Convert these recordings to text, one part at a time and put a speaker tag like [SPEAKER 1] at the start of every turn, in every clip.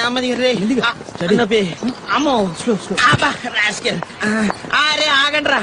[SPEAKER 1] నెమ్మది రే ఆ, నొప్పి. అమ్మో అబ్బా, rascal. ఆ, అరే ఆగండ్రా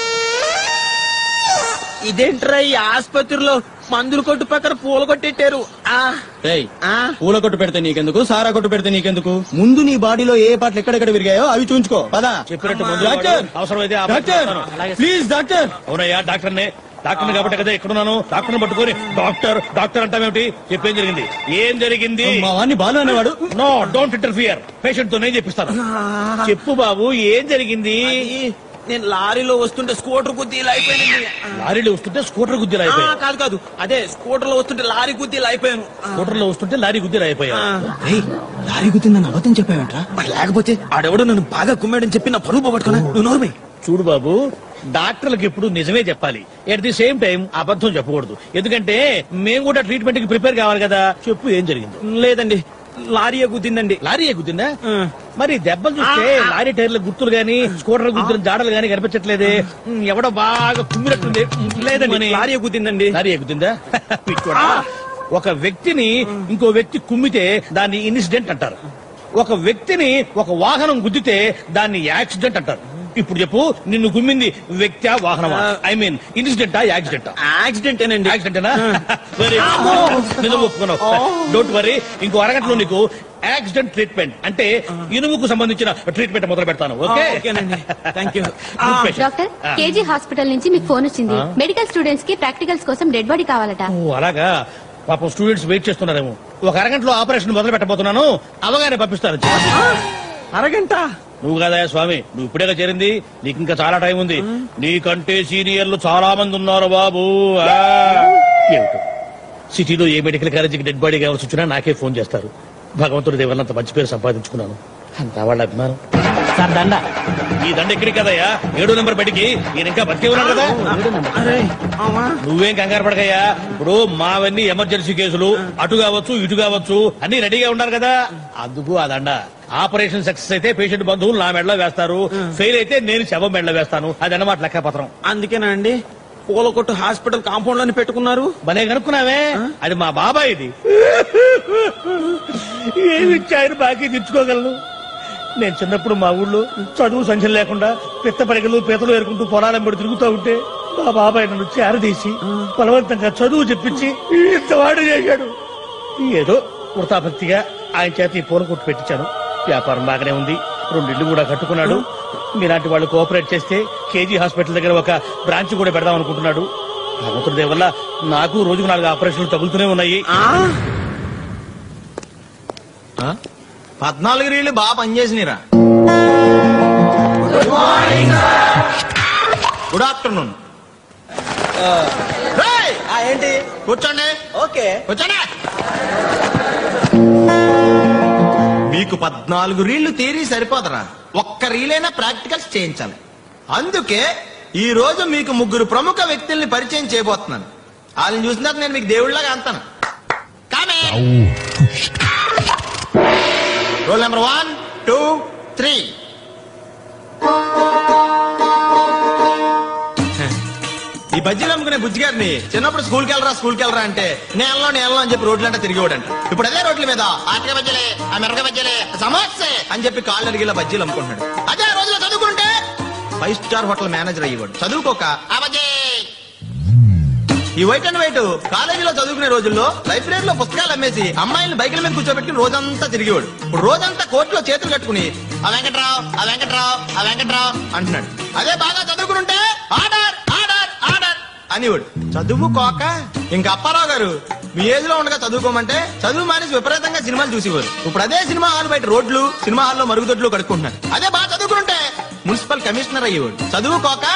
[SPEAKER 1] ఇదేంట్రా ఈ ఆసుపత్రిలో మందులు కొట్టు పక్కన పూల కొట్టెట్టారు ఆ
[SPEAKER 2] రేయ్
[SPEAKER 1] ఆ
[SPEAKER 2] పూల కొట్టు పెడితే నీకెందుకు సారా కొట్టు పెడితే నీకెందుకు ముందు నీ బాడీలో ఏ పాటలు ఎక్కడెక్కడ విరిగాయో అవి చూంచుకో పదా
[SPEAKER 3] చెప్పినట్టు
[SPEAKER 1] అమ్మా.
[SPEAKER 3] మందులు
[SPEAKER 2] డాక్టర్
[SPEAKER 3] వాడు. అవసరమైతే ఆపరేషన్
[SPEAKER 2] డాక్టర్
[SPEAKER 3] చేస్తాను.
[SPEAKER 2] ప్లీజ్ డాక్టర్
[SPEAKER 3] అవునయ్యా డాక్టర్నే డాక్టర్ని కాబట్టి కదా ఎక్కడున్నాను డాక్టర్ని పట్టుకొని డాక్టర్ డాక్టర్ అంటామేమిటి చెప్పేం జరిగింది ఏం జరిగింది
[SPEAKER 2] మా వాడిని బాలు అనేవాడు
[SPEAKER 3] నో డోంట్ ఇంటర్ఫియర్ పేషెంట్ తో నేను చెప్పిస్తాను చెప్పు బాబు ఏం జరిగింది
[SPEAKER 1] అది నేను లారీలో వస్తుంటే స్కూటర్ గుద్ది ఇలా అయిపోయానండి
[SPEAKER 3] లారీలో వస్తుంటే స్కూటర్ గుద్దిలు
[SPEAKER 1] ఆ,
[SPEAKER 3] అయిపోయా
[SPEAKER 1] కాదు కాదు అదే స్కూటర్ లో వస్తుంటే లారీ గుద్ది ఇలా అయిపోయాను ఆ,
[SPEAKER 3] స్కూటర్ లో వస్తుంటే లారీ గుద్దిలు అయిపోయా
[SPEAKER 1] ఆ.
[SPEAKER 2] రేయ్ లారీ గుర్తుందని అబద్ధం చెప్పావేంట్రా
[SPEAKER 1] మరి లేకపోతే ఆడెవడో నన్ను బాగా కుమ్మాడని చెప్పి నా పరువు పోగొట్టుకున్నా నువ్వు నోర్మై
[SPEAKER 3] చూడు బాబు డాక్టర్లకు ఎప్పుడు నిజమే చెప్పాలి ఎట్ ది సేమ్ టైం అబద్ధం చెప్పకూడదు ఎందుకంటే మేము కూడా ట్రీట్మెంట్ కి ప్రిపేర్ కావాలి కదా చెప్పు ఏం జరిగింది
[SPEAKER 1] లేదండి లారీ గుద్దిందండి
[SPEAKER 3] లారీ గుద్దిందా
[SPEAKER 1] ఆ.
[SPEAKER 3] మరి దెబ్బలు చూస్తే
[SPEAKER 1] ఆ, ఆ.
[SPEAKER 3] లారీ టైర్ల గుర్తులు గాని స్కూటర్ గుర్తులు జాడలు గాని కనిపించట్లేదే ఉమ్, ఎవడో బాగా కుమ్మినట్టుంది ఉమ్,
[SPEAKER 1] లేదండి
[SPEAKER 3] అని-
[SPEAKER 1] లారీ గుద్దిందండి
[SPEAKER 3] లారీ ఎక్కుతుందా పిచ్చోడా. ఒక వ్యక్తిని ఇంకో వ్యక్తి కుమ్మితే దాన్ని ఇన్సిడెంట్ అంటారు ఒక వ్యక్తిని ఒక వాహనం గుద్దితే దాన్ని యాక్సిడెంట్ అంటారు ఇప్పుడు చెప్పు నిన్ను గుమ్మింది వ్యక్తి వాహనమా ఐ మీన్ ఇన్సిడెంటా యాక్సిడెంటా
[SPEAKER 1] యాక్సిడెంట్ ఏనండి
[SPEAKER 3] యాక్సిడెంటేనా వెరీ నిజం ఒప్పుకున్నావు డోంట్ వరీ ఇంకో అరగంటలో నీకు యాక్సిడెంట్ ట్రీట్మెంట్ అంటే ఇనుముకు సంబంధించిన ట్రీట్మెంట్ మొదలు పెడతాను ఓకే
[SPEAKER 1] ఓకేనండి thank you
[SPEAKER 3] Good patient.
[SPEAKER 4] Doctor
[SPEAKER 3] ఆ.
[SPEAKER 4] కేజీ హాస్పిటల్ నుంచి మీకు ఫోన్ వచ్చింది
[SPEAKER 3] ఆ?
[SPEAKER 4] మెడికల్ స్టూడెంట్స్ కి ప్రాక్టికల్స్ కోసం డెడ్ బాడీ కావాలట
[SPEAKER 3] ఓ, అలాగా పాపం స్టూడెంట్స్ వెయిట్ చేస్తున్నారేమో ఒక అరగంటలో ఆపరేషన్ మొదలు పెట్టబోతున్నాను అవగానే పంపిస్తాను
[SPEAKER 1] అరగంట
[SPEAKER 3] నువ్వు కదా స్వామి నువ్వు ఇప్పుడేగా చేరింది నీకు ఇంకా చాలా టైం ఉంది నీకంటే సీనియర్లు చాలా మంది ఉన్నారు బాబు ఆ. ఏమిటో సిటీలో ఏ మెడికల్ కాలేజీకి డెడ్ బాడీ కావాల్సి వచ్చినా నాకే ఫోన్ చేస్తారు భగవంతుడి దేవుళ్ళ అంత మంచి పేరు సంపాదించుకున్నాను అంతా వాళ్ళ అభిమానం
[SPEAKER 1] సార్ దండ
[SPEAKER 3] ఈ దండ ఎక్కడికి కదయ్యా ఏడో నెంబర్ బయటికి ఈయన ఇంకా బతికే ఉన్నాడు కదా
[SPEAKER 1] అరే అమ్మా
[SPEAKER 3] నువ్వేం కంగారు పడకయ్యా ఇప్పుడు మావన్నీ ఎమర్జెన్సీ కేసులు అటు కావచ్చు ఇటు కావచ్చు అన్ని రెడీగా ఉన్నారు కదా అందుకు అదండ ఆపరేషన్ సక్సెస్ అయితే పేషెంట్ బంధువులు నా మెడలో వేస్తారు ఫెయిల్ అయితే నేను శవం మెడలో వేస్తాను అది అన్నమాట లెక్కపత్రం
[SPEAKER 1] అందుకేనా అండి పూల కొట్టు హాస్పిటల్ కాంపౌండ్ లోనే పెట్టుకున్నారు
[SPEAKER 3] భలే కనుక్కున్నావే అది మా బాబాయ్ ఇది ఏమి ఇచ్చాయని బాకీ తెచ్చుకోగలను నేను చిన్నప్పుడు మా ఊళ్ళో చదువు సంఖ్య లేకుండా పిత్త పడగలు పీతలు ఏరుకుంటూ పొలాలంబడి తిరుగుతూ ఉంటే మా బాబాయ్ నన్ను చేరదీసి బలవంతంగా చదువు చెప్పించి ఇంతవాడు చేశాడు ఏదో వృతాభక్తిగా ఆయన చేత ఈ పూల కొట్టు పెట్టించాను వ్యాపారం బాగానే ఉంది రెండిళ్ళు కూడా కట్టుకున్నాడు మీలాంటి వాళ్ళు కోఆపరేట్ చేస్తే కేజీ హాస్పిటల్ దగ్గర ఒక బ్రాంచ్ కూడా పెడదాం అనుకుంటున్నాడు భగవంతుడి దయ వల్ల నాకు రోజుకు నాలుగు ఆపరేషన్లు తగులుతూనే ఉన్నాయి
[SPEAKER 1] ఆ
[SPEAKER 2] పద్నాలుగు రీళ్లు బాగా పనిచేసినరా గుడ్ ఆఫ్టర్నూన్
[SPEAKER 1] ఆ, ఏంటి
[SPEAKER 2] కూర్చోండి
[SPEAKER 1] ఓకే
[SPEAKER 2] కూర్చోండి మీకు పద్నాలుగు రీళ్లు తీరి సరిపోదరా ఒక్క రీలైనా ప్రాక్టికల్స్ చేయించాలి అందుకే ఈ రోజు మీకు ముగ్గురు ప్రముఖ వ్యక్తుల్ని పరిచయం చేయబోతున్నాను వాళ్ళని చూసినాక నేను మీకు దేవుళ్ళగా అంతాను కామే roll number one two three ఈ బజ్జీలు అమ్ముకునే బుజ్జి గారిని చిన్నప్పుడు స్కూల్కి వెళ్ళరా స్కూల్కి వెళ్ళరా అంటే నేలలో నేలలో అని చెప్పి రోడ్లంటే తిరిగేవాడంట ఇప్పుడు అదే రోడ్ల మీద ఆటక బజ్జలే ఆ మిరక బజ్జలే సమోసే అని చెప్పి కాళ్ళు అడిగేలా బజ్జీలు అమ్ముకుంటున్నాడు అదే ఆ రోజులో చదువుకుంటే ఫైవ్ స్టార్ హోటల్ మేనేజర్ అయ్యేవాడు చదువుకోక ఆ బజ్జీ ఈ వైట్ అండ్ వైట్ కాలేజీలో చదువుకునే రోజుల్లో లైబ్రరీలో పుస్తకాలు అమ్మేసి అమ్మాయిలు బైకుల మీద కూర్చోబెట్టుకుని రోజంతా తిరిగేవాడు ఇప్పుడు రోజంతా కోర్టులో చేతులు కట్టుకుని ఆ వెంకట్రావు ఆ వెంకట్రావు ఆ వెంకట్రావు అంటున్నాడు అదే బాగా చదువుకుంటే ఆర్డర్ ఆర్డర్ ఆర్డర్ అనేవాడు చదువుకోక ఇంకా అప్పారావు గారు మీ ఏజ్ లో ఉండగా చదువుకోమంటే చదువు మానేసి విపరీతంగా సినిమాలు చూసేవారు ఇప్పుడు అదే సినిమా హాల్ బయట రోడ్లు సినిమా హాల్లో మరుగుదొడ్లు కడుక్కుంటున్నారు అదే బాగా చదువుకుంటే మున్సిపల్ కమిషనర్ అయ్యేవాడు చదువుకోక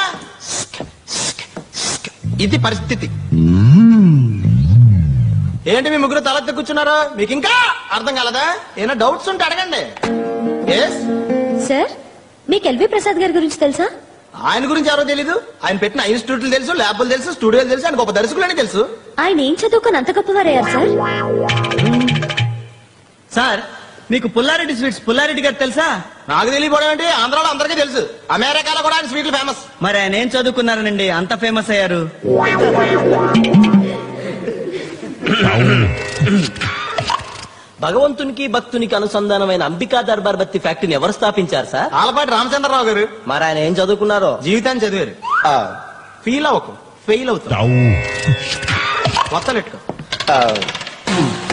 [SPEAKER 2] ఇది పరిస్థితి ఏంటి మీ ముగ్గురు తలెత్తి కూర్చున్నారు మీకు ఇంకా అర్థం కాలదా ఏమైనా డౌట్స్ ఉంటే అడగండి ఎస్
[SPEAKER 4] సార్ మీకు ఎల్వి ప్రసాద్ గారి గురించి తెలుసా
[SPEAKER 2] ఆయన గురించి ఎవరో తెలీదు ఆయన పెట్టిన ఇన్స్టిట్యూట్లు తెలుసు ల్యాబ్లు తెలుసు స్టూడియోలు తెలుసు ఆయన గొప్ప దర్శకులని తెలుసు
[SPEAKER 4] ఆయన ఏం చదువుకొని అంత గొప్పవారయ్యారు సార్
[SPEAKER 1] సార్ మీకు పుల్లారెడ్డి స్వీట్స్ పుల్లారెడ్డి గారు తెలుసా
[SPEAKER 2] నాకు తెలియపోవడం ఏంటి ఆంధ్రాలో అందరికీ తెలుసు అమెరికాలో కూడా ఆయన స్వీట్లు ఫేమస్
[SPEAKER 1] మరి ఆయన ఏం చదువుకున్నారనండి అంత ఫేమస్ అయ్యారు భగవంతునికి భక్తునికి అనుసంధానమైన అంబికా దర్బార్ బత్తి ఫ్యాక్టరీని ఎవరు స్థాపించారు సార్
[SPEAKER 2] ఆలపాటి రామచంద్రరావు గారు
[SPEAKER 1] మరి ఆయన ఏం చదువుకున్నారో
[SPEAKER 2] జీవితాన్ని చదివారు ఫీల్ అవ్వకు ఫెయిల్ అవుతావు వత్తలెట్టుకో